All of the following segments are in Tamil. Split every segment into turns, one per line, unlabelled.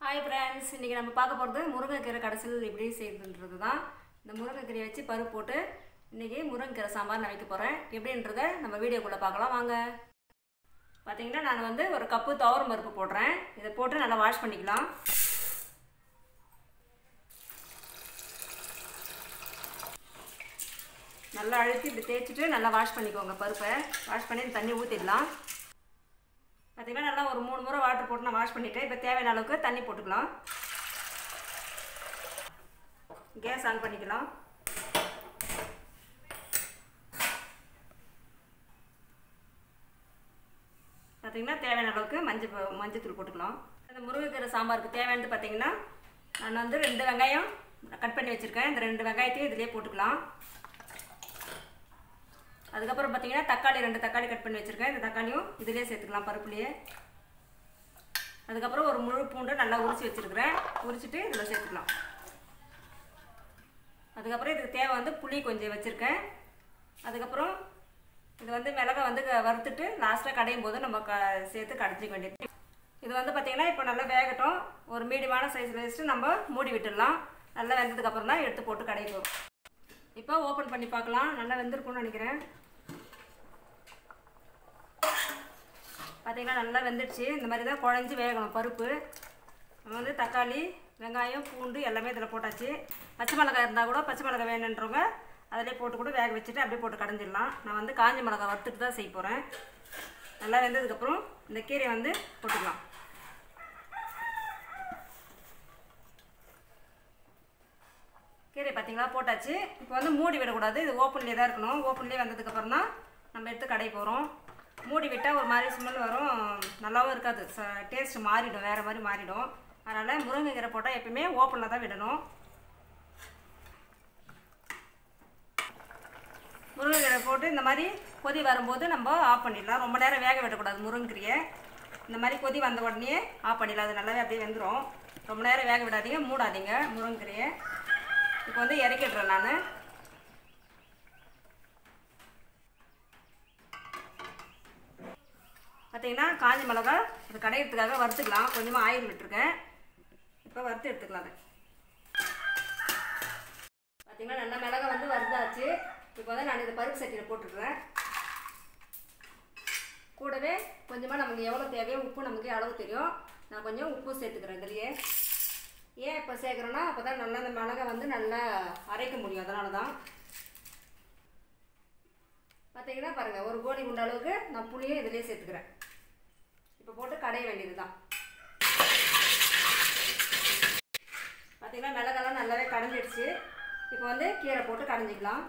ஹாய் ஃப்ரெண்ட்ஸ் இன்றைக்கி நம்ம பார்க்க போகிறது முருங்கைக்கீரை கடைசியில் எப்படி செய்யுதுன்றது தான் இந்த முருங்கைக்கீரையை வச்சு பருப்பு போட்டு இன்றைக்கி முருங்கைக்கீரை சாம்பார் நான் வைக்க போகிறேன் எப்படின்றத நம்ம வீடியோக்குள்ளே பார்க்கலாம் வாங்க பார்த்தீங்கன்னா நான் வந்து ஒரு கப்பு துவரம் பருப்பு போடுறேன் இதை போட்டு நல்லா வாஷ் பண்ணிக்கலாம் நல்லா அழுத்தி இப்படி தேய்ச்சிட்டு நல்லா வாஷ் பண்ணிக்கோங்க பருப்பை வாஷ் பண்ணி இந்த தண்ணி ஊற்றிடலாம் பார்த்தீங்கன்னா நல்லா ஒரு மூணு முறை வாட்டர் போட்டு நான் வாஷ் பண்ணிட்டேன் இப்போ தேவையான அளவுக்கு தண்ணி போட்டுக்கலாம் கேஸ் ஆன் பண்ணிக்கலாம் பார்த்தீங்கன்னா தேவையான அளவுக்கு மஞ்சள் ப- மஞ்சத்தூள் போட்டுக்கலாம் அந்த முருங்கைக்கீரை சாம்பாருக்கு தேவையானது பார்த்தீங்கன்னா நான் வந்து ரெண்டு வெங்காயம் கட் பண்ணி வச்சுருக்கேன் இந்த ரெண்டு வெங்காயத்தையும் இதிலே போட்டுக்கலாம் அதுக்கப்புறம் பார்த்தீங்கன்னா தக்காளி ரெண்டு தக்காளி கட் பண்ணி வச்சுருக்கேன் இந்த தக்காளியும் இதிலே சேர்த்துக்கலாம் பருப்புலேயே அதுக்கப்புறம் ஒரு முழு பூண்டை நல்லா உரிச்சு வச்சுருக்கிறேன் உரிச்சிட்டு இதில் சேர்த்துக்கலாம் அதுக்கப்புறம் இதுக்கு தேவை வந்து புளி கொஞ்சம் வச்சுருக்கேன் அதுக்கப்புறம் இது வந்து மிளகா வந்து க- வறுத்துட்டு லாஸ்ட்டாக கடையும் போது நம்ம க சேர்த்து கடைச்சிக்க வேண்டியது இது வந்து பார்த்திங்கன்னா இப்போ நல்லா வேகட்டும் ஒரு மீடியமான சைஸில் வச்சுட்டு நம்ம மூடி விட்டுடலாம் நல்லா வெந்ததுக்கப்புறம் தான் எடுத்து போட்டு கடைக்கு வரும் இப்போ ஓப்பன் பண்ணி பார்க்கலாம் நல்லா வெந்திருக்கும்னு நினைக்கிறேன் பார்த்தீங்கன்னா நல்லா வெந்துடுச்சு இந்த மாதிரி தான் குழஞ்சி வேகணும் பருப்பு நம்ம வந்து தக்காளி வெங்காயம் பூண்டு எல்லாமே இதில் போட்டாச்சு பச்சை மிளகாய் இருந்தால் கூட பச்சை மிளகாய் வேணுன்றவங்க அதிலே போட்டு கூட வேக வச்சுட்டு அப்படியே போட்டு கடைஞ்சிடலாம் நான் வந்து காஞ்ச மிளகாய் வறுத்துட்டு தான் செய்ய போகிறேன் நல்லா வெந்ததுக்கப்புறம் இந்த கீரையை வந்து போட்டுக்கலாம் கீரை பார்த்தீங்களா போட்டாச்சு இப்போ வந்து மூடி விடக்கூடாது இது ஓப்பன்லேயே தான் இருக்கணும் ஓப்பன்லேயே வந்ததுக்கப்புறம் தான் நம்ம எடுத்து கடை போகிறோம் மூடி விட்டால் ஒரு மாதிரி ஸ்மெல் வரும் நல்லாவும் இருக்காது ச டேஸ்ட் மாறிடும் வேறு மாதிரி மாறிடும் அதனால் முருங்கைக்கீரை போட்டால் எப்பயுமே ஓப்பனில் தான் விடணும் முருங்கைக்கீரை போட்டு இந்த மாதிரி கொதி வரும்போது நம்ம ஆஃப் பண்ணிடலாம் ரொம்ப நேரம் வேக விடக்கூடாது முருங்கைக்கீரையை இந்த மாதிரி கொதி வந்த உடனே ஆஃப் பண்ணிடலாம் அது நல்லாவே அப்படியே வெந்துடும் ரொம்ப நேரம் வேக விடாதீங்க மூடாதீங்க முருங்கைக்கீரையை இப்போ வந்து இறக்கிடுறேன் நான் பார்த்தீங்கன்னா காஞ்சி மிளகா அது கடையிறதுக்காக வறுத்துக்கலாம் கொஞ்சமாக ஆயில் விட்டுருக்கேன் இப்போ வறுத்து எடுத்துக்கலாம் அதை பார்த்தீங்கன்னா நல்லா மிளகா வந்து வறுத்தாச்சு இப்போ வந்து நான் இந்த பருப்பு சட்டியில் போட்டுருக்குறேன் கூடவே கொஞ்சமாக நமக்கு எவ்வளோ தேவையோ உப்பு நமக்கு அளவு தெரியும் நான் கொஞ்சம் உப்பு சேர்த்துக்கிறேன் இதுலேயே ஏன் இப்போ சேர்க்குறேன்னா அப்போ தான் நல்லா இந்த மிளகா வந்து நல்லா அரைக்க முடியும் அதனால தான் பார்த்தீங்கன்னா பாருங்கள் ஒரு கோழி குண்ட அளவுக்கு நான் புளியும் இதிலே சேர்த்துக்கிறேன் இப்போ போட்டு கடைய வேண்டியது தான் பார்த்தீங்கன்னா மிளகாலாம் நல்லாவே கடைஞ்சிடுச்சு இப்போ வந்து கீரை போட்டு கடைஞ்சிக்கலாம்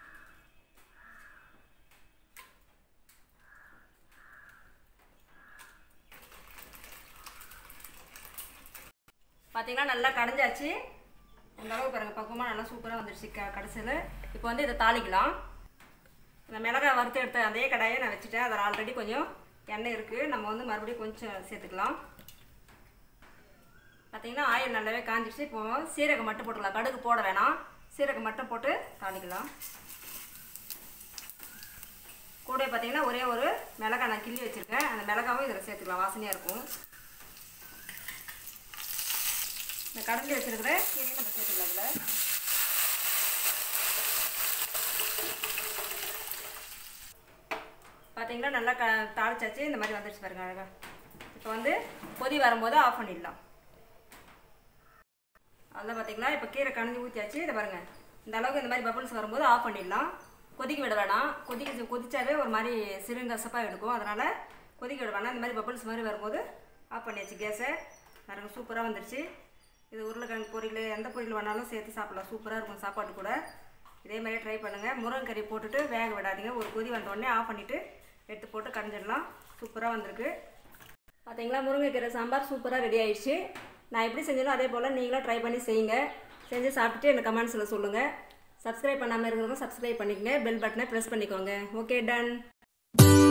பார்த்தீங்கன்னா நல்லா கடைஞ்சாச்சு இந்த அளவு பாருங்கள் பக்குவமாக நல்லா சூப்பராக வந்துடுச்சு க கடைசியில் இப்போ வந்து இதை தாளிக்கலாம் இந்த மிளகாய் வறுத்து எடுத்த அதே கடாயை நான் வச்சுட்டேன் அதில் ஆல்ரெடி கொஞ்சம் எண்ணெய் இருக்குது நம்ம வந்து மறுபடியும் கொஞ்சம் சேர்த்துக்கலாம் பார்த்தீங்கன்னா ஆயில் நல்லாவே காஞ்சிடுச்சு இப்போ சீரகம் மட்டும் போட்டுக்கலாம் கடுகு போட வேணாம் சீரகம் மட்டும் போட்டு தாளிக்கலாம் கூட பார்த்தீங்கன்னா ஒரே ஒரு மிளகாய் நான் கிள்ளி வச்சுருக்கேன் அந்த மிளகாவும் இதில் சேர்த்துக்கலாம் வாசனையாக இருக்கும் இந்த கடந்து வச்சிருக்கிற கீரையை நம்ம சேர்த்துக்கலாம் இதில் பார்த்தீங்கன்னா நல்லா க தாளிச்சாச்சு இந்த மாதிரி வந்துடுச்சு பாருங்க அழகா இப்போ வந்து கொதி வரும்போது ஆஃப் பண்ணிடலாம் அதான் பார்த்தீங்களா இப்போ கீரை கணிஞ்சு ஊற்றியாச்சு இதை பாருங்க இந்த அளவுக்கு இந்த மாதிரி பபிள்ஸ் வரும்போது ஆஃப் பண்ணிடலாம் கொதிக்க விட வேணாம் கொதிக்க கொதிச்சாவே ஒரு மாதிரி சிறுங்கசப்பாக எடுக்கும் அதனால் கொதிக்க விட வேணாம் இந்த மாதிரி பபிள்ஸ் மாதிரி வரும்போது ஆஃப் பண்ணியாச்சு கேஸை பாருங்க சூப்பராக வந்துடுச்சு இது உருளைக்கிழங்கு பொரியல் எந்த பொரியல் வேணாலும் சேர்த்து சாப்பிடலாம் சூப்பராக இருக்கும் சாப்பாட்டு கூட இதே மாதிரியே ட்ரை பண்ணுங்கள் முருங்கை போட்டுட்டு வேக விடாதீங்க ஒரு கொதி வந்த உடனே ஆஃப் பண்ணிவிட்டு எடுத்து போட்டு கடைஞ்சிடலாம் சூப்பராக வந்திருக்கு பார்த்தீங்களா முருங்கைக்கீரை சாம்பார் சூப்பராக ரெடி ஆயிடுச்சு நான் எப்படி செஞ்சேனோ அதே போல் நீங்களும் ட்ரை பண்ணி செய்யுங்க செஞ்சு சாப்பிட்டுட்டு எனக்கு கமெண்ட்ஸில் சொல்லுங்கள் சப்ஸ்கிரைப் பண்ணாமல் இருக்கிறவங்க சப்ஸ்கிரைப் பண்ணிக்கங்க பெல் பட்டனை ப்ரெஸ் பண்ணிக்கோங்க ஓகே டன்